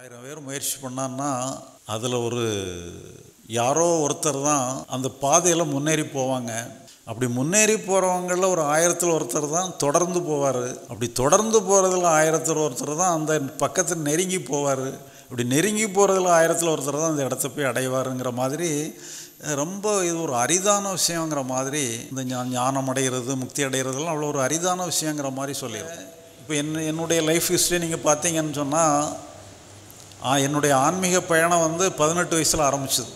ஆயிரம் பேர் முயற்சி பண்ணான்னா அதில் ஒரு யாரோ ஒருத்தர் தான் அந்த பாதையில் முன்னேறி போவாங்க அப்படி முன்னேறி போகிறவங்களில் ஒரு ஆயிரத்தில் ஒருத்தர் தான் தொடர்ந்து போவார் அப்படி தொடர்ந்து போகிறதுல ஆயிரத்தில் ஒருத்தர் தான் அந்த பக்கத்தில் நெருங்கி போவார் அப்படி நெருங்கி போகிறதுல ஆயிரத்தில் ஒருத்தர் தான் அந்த இடத்த போய் அடைவாருங்கிற மாதிரி ரொம்ப இது ஒரு அரிதான விஷயங்கிற மாதிரி இந்த ஞா ஞானம் அடைகிறது முக்தி அடைகிறதுலாம் அவ்வளோ ஒரு அரிதான விஷயங்கிற மாதிரி சொல்லிடுறேன் இப்போ என்ன என்னுடைய லைஃப் ஹிஸ்ட்ரி நீங்கள் பார்த்தீங்கன்னு சொன்னால் என்னுடைய ஆன்மீக பயணம் வந்து பதினெட்டு வயசில் ஆரம்பிச்சது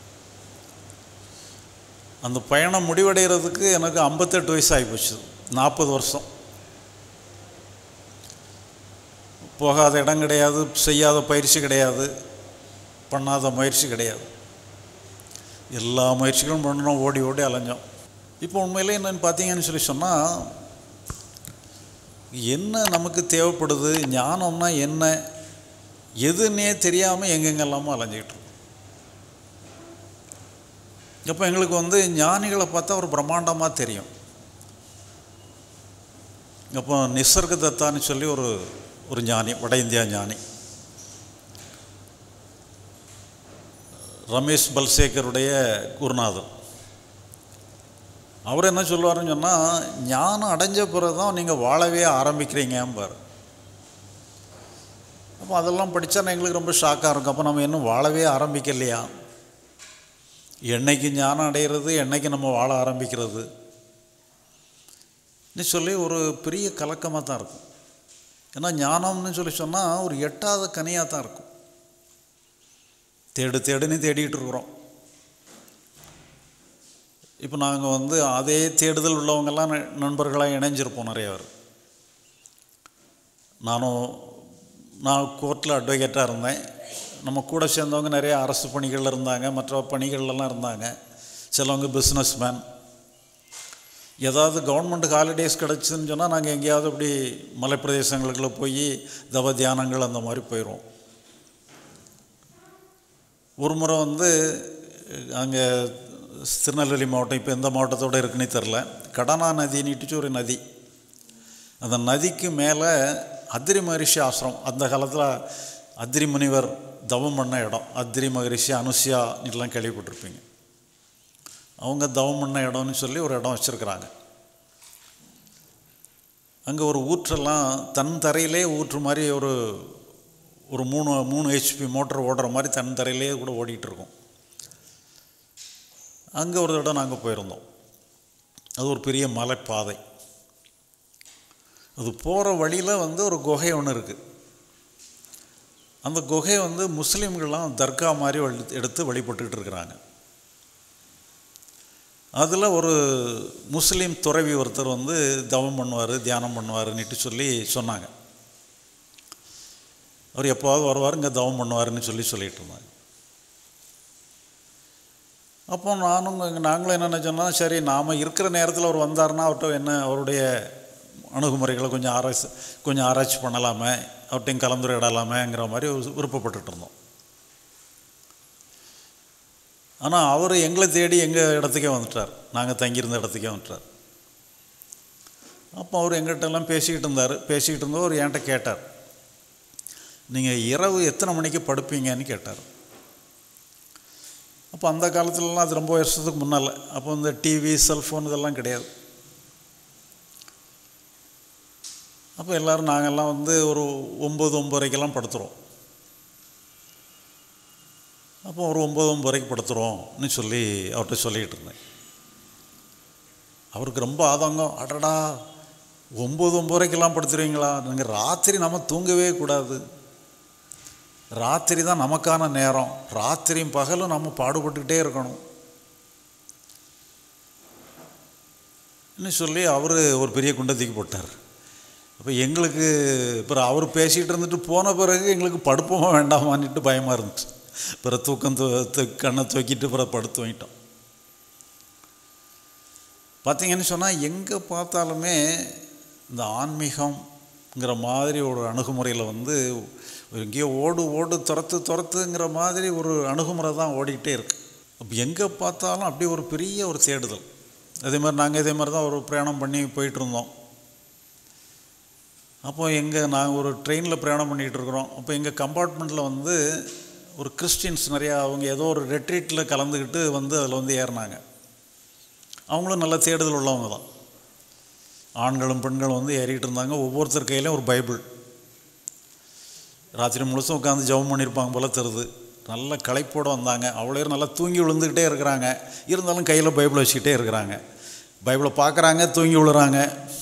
அந்த பயணம் முடிவடைகிறதுக்கு எனக்கு ஐம்பத்தெட்டு வயசு ஆகிப்போச்சு நாற்பது வருஷம் போகாத இடம் கிடையாது செய்யாத பயிற்சி கிடையாது பண்ணாத முயற்சி கிடையாது எல்லா முயற்சிகளும் பண்ணணும் ஓடி ஓடி அலைஞ்சோம் இப்போ உண்மையிலே என்னென்னு பார்த்தீங்கன்னு சொல்லி சொன்னால் என்ன நமக்கு தேவைப்படுது ஞானம்னா என்ன எதுன்னே தெரியாமல் எங்கெங்கெல்லாமோ அலைஞ்சிக்கிட்டு இருக்கோம் அப்போ எங்களுக்கு வந்து ஞானிகளை பார்த்தா ஒரு பிரம்மாண்டமாக தெரியும் அப்போ நிசர்க தத்தான்னு சொல்லி ஒரு ஒரு ஞானி வட இந்தியா ஞானி ரமேஷ் பல்சேக்கருடைய குருநாதர் அவர் என்ன சொல்லுவாருன்னு சொன்னால் ஞானம் அடைஞ்ச பிறகு தான் நீங்கள் வாழவே ஆரம்பிக்கிறீங்கம்பார் அப்போ அதெல்லாம் படித்தா எங்களுக்கு ரொம்ப ஷாக்காக இருக்கும் அப்போ நம்ம இன்னும் வாழவே ஆரம்பிக்கலையா என்னைக்கு ஞானம் அடைகிறது என்னைக்கு நம்ம வாழ ஆரம்பிக்கிறது சொல்லி ஒரு பெரிய கலக்கமாக தான் இருக்கும் ஏன்னா ஞானம்னு சொல்லி சொன்னால் ஒரு எட்டாத கனியாக தான் இருக்கும் தேடு தேடுன்னு தேடிட்டு இருக்கிறோம் இப்போ நாங்கள் வந்து அதே தேடுதல் உள்ளவங்கெல்லாம் நண்பர்களாக இணைஞ்சிருப்போம் நிறைய பேர் நானும் நான் கோர்ட்டில் அட்வொகேட்டாக இருந்தேன் நம்ம கூட சேர்ந்தவங்க நிறைய அரசு பணிகளில் இருந்தாங்க மற்ற பணிகள்லாம் இருந்தாங்க சிலவங்க பிஸ்னஸ் மேன் ஏதாவது கவர்மெண்ட் ஹாலிடேஸ் கிடச்சிதுன்னு சொன்னால் நாங்கள் எங்கேயாவது இப்படி மலைப்பிரதேசங்களுக்குள்ள போய் தவ தியானங்கள் அந்த மாதிரி போயிடுவோம் ஒரு முறை வந்து அங்கே திருநெல்வேலி மாவட்டம் இப்போ எந்த மாவட்டத்தோடு இருக்குன்னே தெரில கடனா நதின்னுட்டு ஒரு நதி அந்த நதிக்கு மேலே அத்திரி மகரிஷி ஆசிரம் அந்த காலத்தில் அத்திரி முனிவர் தவம் பண்ண இடம் அத்திரி மகரிஷி அனுசியா இதெல்லாம் கேள்விப்பட்டிருப்பீங்க அவங்க தவம் பண்ண இடம்னு சொல்லி ஒரு இடம் வச்சுருக்குறாங்க அங்கே ஒரு ஊற்றெல்லாம் தன் தரையிலே ஊற்று மாதிரி ஒரு ஒரு மூணு மூணு ஹெச்பி மோட்டர் ஓடுற மாதிரி தன் தரையிலே கூட ஓடிட்டு இருக்கும் அங்கே ஒரு இடம் நாங்கள் போயிருந்தோம் அது ஒரு பெரிய மலைப்பாதை அது போகிற வழியில் வந்து ஒரு குகை ஒன்று இருக்குது அந்த குகை வந்து முஸ்லீம்கள்லாம் தர்கா மாதிரி வழி எடுத்து வழிபட்டுக்கிட்டு இருக்கிறாங்க அதில் ஒரு முஸ்லீம் துறவி ஒருத்தர் வந்து தவம் பண்ணுவார் தியானம் பண்ணுவாருன்னுட்டு சொல்லி சொன்னாங்க அவர் எப்போவாவது வருவார் இங்கே தவம் பண்ணுவாருன்னு சொல்லி சொல்லிகிட்டு இருந்தாங்க அப்போ நானும் நாங்களும் என்ன நினச்சோன்னா சரி நாம் இருக்கிற நேரத்தில் அவர் வந்தார்னா அவர்கிட்ட என்ன அவருடைய அணுகுமுறைகளை கொஞ்சம் ஆராய்ச்சி கொஞ்சம் ஆராய்ச்சி பண்ணலாமே அவர்கிட்டையும் கலந்துரையாடலாமேங்கிற மாதிரி விருப்பப்பட்டுட்டு இருந்தோம் ஆனால் அவர் எங்களை தேடி எங்கள் இடத்துக்கே வந்துட்டார் நாங்கள் தங்கியிருந்த இடத்துக்கே வந்துட்டார் அப்போ அவர் எங்கள்கிட்டலாம் பேசிக்கிட்டு இருந்தார் பேசிக்கிட்டு இருந்தோம் அவர் என்கிட்ட கேட்டார் நீங்கள் இரவு எத்தனை மணிக்கு படுப்பீங்கன்னு கேட்டார் அப்போ அந்த காலத்துலலாம் அது ரொம்ப வருஷத்துக்கு முன்னால் அப்போ இந்த டிவி செல்ஃபோன் இதெல்லாம் கிடையாது அப்போ எல்லோரும் நாங்கள்லாம் வந்து ஒரு ஒம்பது ஒம்பதுரைக்கெல்லாம் படுத்துகிறோம் அப்போ ஒரு ஒம்பது ஒம்பதுரைக்கு படுத்துகிறோம்னு சொல்லி அவர்கிட்ட சொல்லிக்கிட்டு இருந்தேன் அவருக்கு ரொம்ப ஆதங்கம் அடடா ஒம்பது ஒம்பதுரைக்கெல்லாம் படுத்துருவீங்களா நீங்கள் ராத்திரி நம்ம தூங்கவே கூடாது ராத்திரி தான் நமக்கான நேரம் ராத்திரியும் பகலும் நம்ம பாடுபட்டுக்கிட்டே இருக்கணும் சொல்லி அவர் ஒரு பெரிய குண்டத்துக்கு போட்டார் அப்போ எங்களுக்கு அப்புறம் அவர் பேசிகிட்டு இருந்துட்டு போன பிறகு எங்களுக்கு படுப்போமா வேண்டாமான்னுட்டு பயமாக இருந்துச்சு பிறகு தூக்கம் தூ கண்ணை தூக்கிட்டு பிறகு படுத்து வாங்கிட்டோம் பார்த்தீங்கன்னு சொன்னால் எங்கே பார்த்தாலுமே இந்த ஆன்மீகம்ங்கிற மாதிரி ஒரு அணுகுமுறையில் வந்து எங்கேயோ ஓடு ஓடு துரத்து துரத்துங்கிற மாதிரி ஒரு அணுகுமுறை தான் ஓடிக்கிட்டே இருக்கு அப்போ எங்கே பார்த்தாலும் அப்படி ஒரு பெரிய ஒரு தேடுதல் அதே மாதிரி நாங்கள் இதே மாதிரி தான் ஒரு பிரயாணம் பண்ணி போயிட்டு இருந்தோம் அப்போ எங்கள் நாங்கள் ஒரு ட்ரெயினில் பிரயாணம் பண்ணிகிட்டு இருக்கிறோம் அப்போ எங்கள் கம்பார்ட்மெண்ட்டில் வந்து ஒரு கிறிஸ்டின்ஸ் நிறையா அவங்க ஏதோ ஒரு ரெட்ரீட்டில் கலந்துக்கிட்டு வந்து அதில் வந்து ஏறினாங்க அவங்களும் நல்ல தேடுதல் உள்ளவங்க தான் ஆண்களும் பெண்களும் வந்து ஏறிக்கிட்டு இருந்தாங்க ஒவ்வொருத்தர் கையிலையும் ஒரு பைபிள் ராத்திரி முழுசும் உட்காந்து ஜெபம் பண்ணியிருப்பாங்க போல தருது நல்ல களைப்போடு வந்தாங்க அவ்வளோ நேரம் நல்லா தூங்கி விழுந்துக்கிட்டே இருக்கிறாங்க இருந்தாலும் கையில் பைபிளை வச்சுக்கிட்டே இருக்கிறாங்க பைபிளை பார்க்குறாங்க தூங்கி விழுறாங்க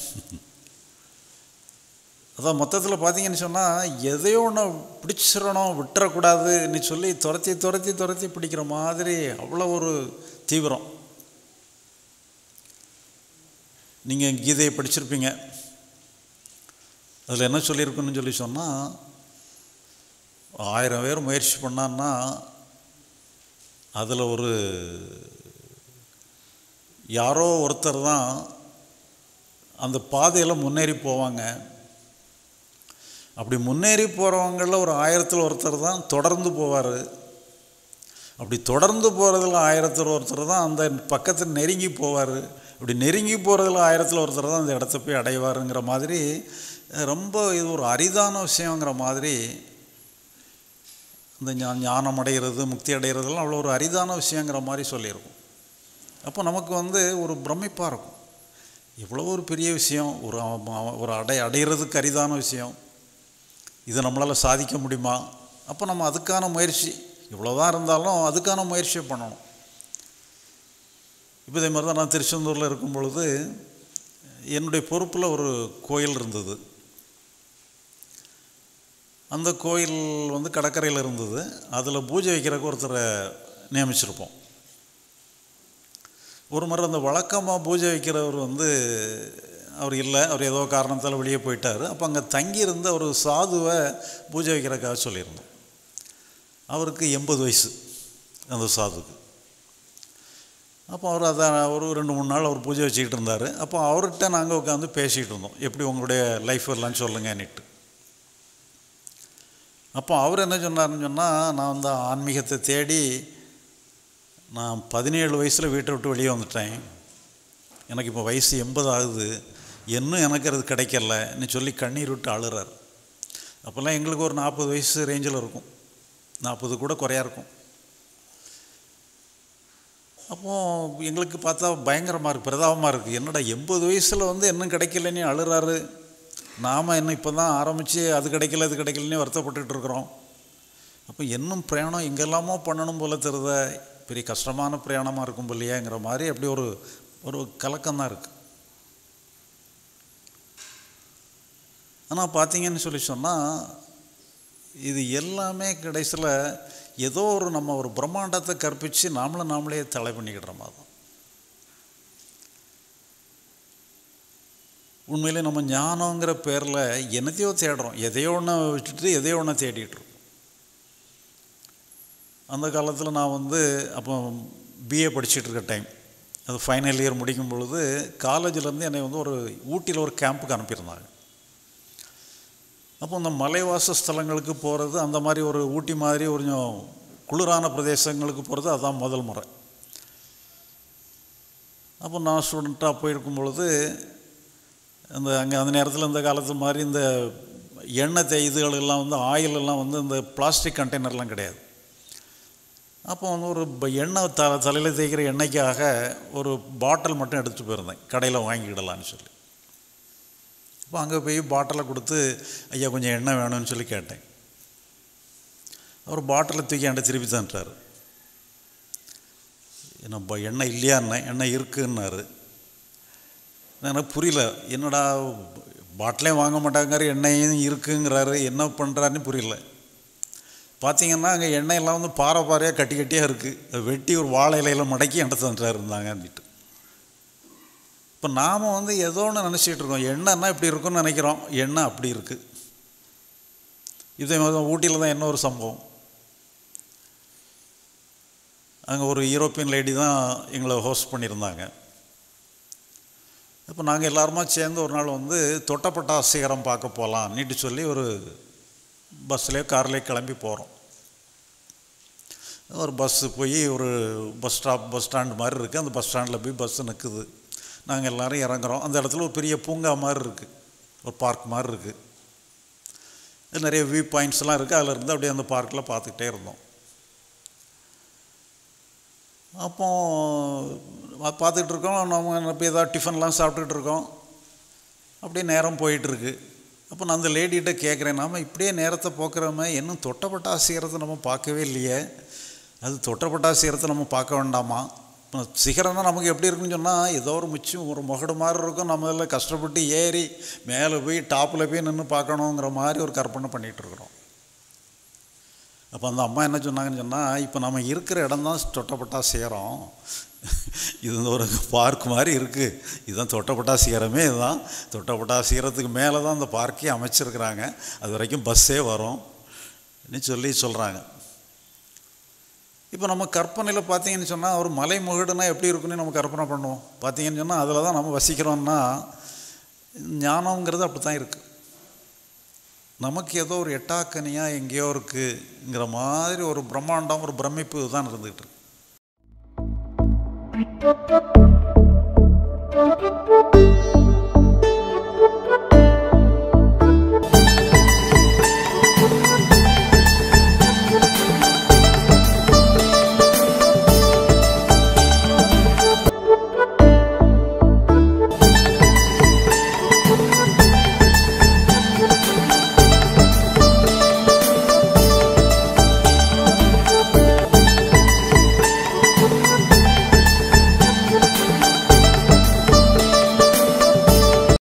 அதான் மொத்தத்தில் பார்த்தீங்கன்னு சொன்னால் எதையோ ஒன்று பிடிச்சிடணும் விட்டுறக்கூடாதுன்னு சொல்லி துரத்தி துரத்தி துரத்தி பிடிக்கிற மாதிரி அவ்வளோ ஒரு தீவிரம் நீங்கள் கீதையை படிச்சிருப்பீங்க அதில் என்ன சொல்லியிருக்குன்னு சொல்லி சொன்னால் ஆயிரம் பேர் முயற்சி பண்ணான்னா அதில் ஒரு யாரோ ஒருத்தர் தான் அந்த பாதையில் முன்னேறி போவாங்க அப்படி முன்னேறி போகிறவங்களில் ஒரு ஆயிரத்தில் ஒருத்தர் தான் தொடர்ந்து போவார் அப்படி தொடர்ந்து போகிறதுல ஆயிரத்தில் ஒருத்தர் தான் அந்த பக்கத்தில் நெருங்கி போவார் இப்படி நெருங்கி போகிறதுல ஆயிரத்தில் ஒருத்தர் தான் அந்த இடத்த போய் அடைவாருங்கிற மாதிரி ரொம்ப இது ஒரு அரிதான விஷயங்கிற மாதிரி இந்த ஞா ஞானம் அடைகிறது முக்தி அடைகிறதுலாம் அவ்வளோ ஒரு அரிதான விஷயங்கிற மாதிரி சொல்லியிருக்கும் அப்போ நமக்கு வந்து ஒரு பிரமிப்பாக இருக்கும் இவ்வளோ ஒரு பெரிய விஷயம் ஒரு ஒரு அடை அடைகிறதுக்கு அரிதான விஷயம் இதை நம்மளால் சாதிக்க முடியுமா அப்போ நம்ம அதுக்கான முயற்சி இவ்வளோதான் இருந்தாலும் அதுக்கான முயற்சியை பண்ணணும் இப்போ இதே மாதிரி தான் நான் திருச்செந்தூரில் இருக்கும் பொழுது என்னுடைய பொறுப்பில் ஒரு கோயில் இருந்தது அந்த கோயில் வந்து கடற்கரையில் இருந்தது அதில் பூஜை வைக்கிறக்கு ஒருத்தரை நியமிச்சிருப்போம் ஒரு முறை அந்த வழக்கமாக பூஜை வைக்கிறவர் வந்து அவர் இல்லை அவர் ஏதோ காரணத்தால் வெளியே போயிட்டார் அப்போ அங்கே தங்கியிருந்த ஒரு சாதுவை பூஜை வைக்கிறக்காக சொல்லியிருந்தோம் அவருக்கு எண்பது வயசு அந்த சாதுக்கு அப்போ அவர் அதை ஒரு ரெண்டு மூணு நாள் அவர் பூஜை வச்சுக்கிட்டு இருந்தார் அப்போ அவர்கிட்ட நாங்கள் உட்காந்து பேசிகிட்டு இருந்தோம் எப்படி உங்களுடைய லைஃப் எல்லாம் சொல்லுங்கன்னுட்டு அப்போ அவர் என்ன சொன்னார்னு சொன்னால் நான் வந்து ஆன்மீகத்தை தேடி நான் பதினேழு வயசில் வீட்டை விட்டு வெளியே வந்துட்டேன் எனக்கு இப்போ வயசு எண்பது ஆகுது இன்னும் எனக்கு அது கிடைக்கலன்னு சொல்லி கண்ணீர் விட்டு அழுறார் அப்போல்லாம் எங்களுக்கு ஒரு நாற்பது வயசு ரேஞ்சில் இருக்கும் நாற்பது கூட குறையா இருக்கும் அப்போது எங்களுக்கு பார்த்தா பயங்கரமாக இருக்குது பிரதாபமாக இருக்குது என்னடா எண்பது வயசில் வந்து இன்னும் கிடைக்கலன்னு அழுறாரு நாம் என்ன இப்போ தான் ஆரம்பித்து அது கிடைக்கல அது கிடைக்கலன்னு வருத்தப்பட்டுட்டு இருக்கிறோம் அப்போ இன்னும் பிரயாணம் எங்கெல்லாமோ பண்ணணும் போல தெரித பெரிய கஷ்டமான பிரயாணமாக இருக்கும் இல்லையாங்கிற மாதிரி அப்படி ஒரு ஒரு கலக்கம் தான் இருக்குது ஆனால் பார்த்தீங்கன்னு சொல்லி சொன்னால் இது எல்லாமே கடைசியில் ஏதோ ஒரு நம்ம ஒரு பிரம்மாண்டத்தை கற்பித்து நாமளை நாமளே தலை பண்ணிக்கிடுற மாதிரி தான் உண்மையிலே நம்ம ஞானங்கிற பேரில் என்னத்தையோ தேடுறோம் எதையோ ஒன்று விட்டுட்டு எதையோ ஒன்று தேடிட்டுருக்கோம் அந்த காலத்தில் நான் வந்து அப்போ பிஏ படிச்சுட்டு இருக்க டைம் அது ஃபைனல் இயர் முடிக்கும் பொழுது காலேஜிலேருந்து என்னை வந்து ஒரு ஊட்டியில் ஒரு கேம்புக்கு அனுப்பியிருந்தாங்க அப்போ இந்த மலைவாச ஸ்தலங்களுக்கு போகிறது அந்த மாதிரி ஒரு ஊட்டி மாதிரி ஒரு கொஞ்சம் குளிரான பிரதேசங்களுக்கு போகிறது அதுதான் முதல் முறை அப்போ நான் ஸ்டூடெண்ட்டாக போயிருக்கும் பொழுது அந்த அங்கே அந்த நேரத்தில் இந்த காலத்து மாதிரி இந்த எண்ணெய் தே இதுகள் எல்லாம் வந்து ஆயில் எல்லாம் வந்து இந்த பிளாஸ்டிக் கண்டெய்னர்லாம் கிடையாது அப்போ வந்து ஒரு ப- எண்ணெய் த தலையில் தேய்க்கிற எண்ணெய்க்காக ஒரு பாட்டில் மட்டும் எடுத்துகிட்டு போயிருந்தேன் கடையில் வாங்கிக்கிடலான்னு சொல்லி அப்போ அங்கே போய் பாட்டிலை கொடுத்து ஐயா கொஞ்சம் எண்ணெய் வேணும்னு சொல்லி கேட்டேன் அவர் பாட்டிலை தூக்கி என்கிட்ட திருப்பி தந்துட்டார் நம்ம எண்ணெய் இல்லையான்னேன் எண்ணெய் இருக்குன்னாரு எனக்கு புரியல என்னடா பாட்டிலையும் வாங்க மாட்டாங்காரு எண்ணெயும் இருக்குங்கிறாரு என்ன பண்ணுறாருன்னு புரியல பார்த்தீங்கன்னா அங்கே எண்ணெயெல்லாம் வந்து பாறை பாறையாக கட்டி கட்டியாக இருக்குது அதை வெட்டி ஒரு வாழை இலையில மடக்கி என்கிட்ட தந்துட்டாரு இருந்தாங்கன்னுட்டு இப்போ நாம் வந்து ஏதோ ஒன்று நினச்சிட்டு இருக்கோம் எண்ணெய்னா இப்படி இருக்கும்னு நினைக்கிறோம் எண்ணெய் அப்படி இருக்குது இதே மாதிரி தான் ஊட்டியில் தான் என்ன ஒரு சம்பவம் அங்கே ஒரு யூரோப்பியன் லேடி தான் எங்களை ஹோஸ்ட் பண்ணியிருந்தாங்க இப்போ நாங்கள் எல்லாருமா சேர்ந்து ஒரு நாள் வந்து தொட்டப்பட்டா சிகரம் பார்க்க போகலாம் நீட்டு சொல்லி ஒரு பஸ்லேயோ கார்லேயோ கிளம்பி போகிறோம் ஒரு பஸ்ஸு போய் ஒரு பஸ் ஸ்டாப் பஸ் ஸ்டாண்டு மாதிரி இருக்குது அந்த பஸ் ஸ்டாண்டில் போய் பஸ்ஸு நிற்குது நாங்கள் எல்லோரும் இறங்குறோம் அந்த இடத்துல ஒரு பெரிய பூங்கா மாதிரி இருக்குது ஒரு பார்க் மாதிரி இருக்குது நிறைய வியூ பாயிண்ட்ஸ்லாம் இருக்குது அதில் இருந்து அப்படியே அந்த பார்க்கில் பார்த்துக்கிட்டே இருந்தோம் அப்போ பார்த்துக்கிட்டு இருக்கோம் நம்ம இப்போ ஏதாவது டிஃபன்லாம் சாப்பிட்டுட்டு இருக்கோம் அப்படியே நேரம் போயிட்டுருக்கு அப்போ நான் அந்த லேடிகிட்ட கேட்குறேன் நாம் இப்படியே நேரத்தை போக்குறோமே இன்னும் தொட்டப்பட்டா செய்கிறத நம்ம பார்க்கவே இல்லையே அது தொட்டப்பட்டா செய்கிறத நம்ம பார்க்க வேண்டாமா இப்போ சிகரம்னா நமக்கு எப்படி இருக்குன்னு சொன்னால் ஏதோ ஒரு மிச்சம் ஒரு முகடு மாதிரி இருக்கும் நம்ம இதில் கஷ்டப்பட்டு ஏறி மேலே போய் டாப்பில் போய் நின்று பார்க்கணுங்கிற மாதிரி ஒரு கற்பனை பண்ணிகிட்ருக்குறோம் அப்போ அந்த அம்மா என்ன சொன்னாங்கன்னு சொன்னால் இப்போ நம்ம இருக்கிற இடம் தான் தொட்டப்பட்டா சேரம் இது வந்து ஒரு பார்க் மாதிரி இருக்குது இதுதான் தொட்டப்பட்டா சீரமே இதுதான் தொட்டப்பட்டா சீரத்துக்கு மேலே தான் அந்த பார்க்கே அமைச்சிருக்கிறாங்க அது வரைக்கும் பஸ்ஸே வரும் சொல்லி சொல்கிறாங்க இப்போ நம்ம கற்பனையில் பார்த்தீங்கன்னு சொன்னால் ஒரு மலை முகடுனா எப்படி இருக்குன்னு நம்ம கற்பனை பண்ணுவோம் பார்த்தீங்கன்னு சொன்னால் அதில் தான் நம்ம வசிக்கிறோம்னா ஞானங்கிறது அப்படி தான் இருக்குது நமக்கு ஏதோ ஒரு எட்டாக்கனியாக எங்கேயோ இருக்குங்கிற மாதிரி ஒரு பிரம்மாண்டம் ஒரு பிரமிப்பு தான் இருந்துகிட்டு இருக்கு Thank you.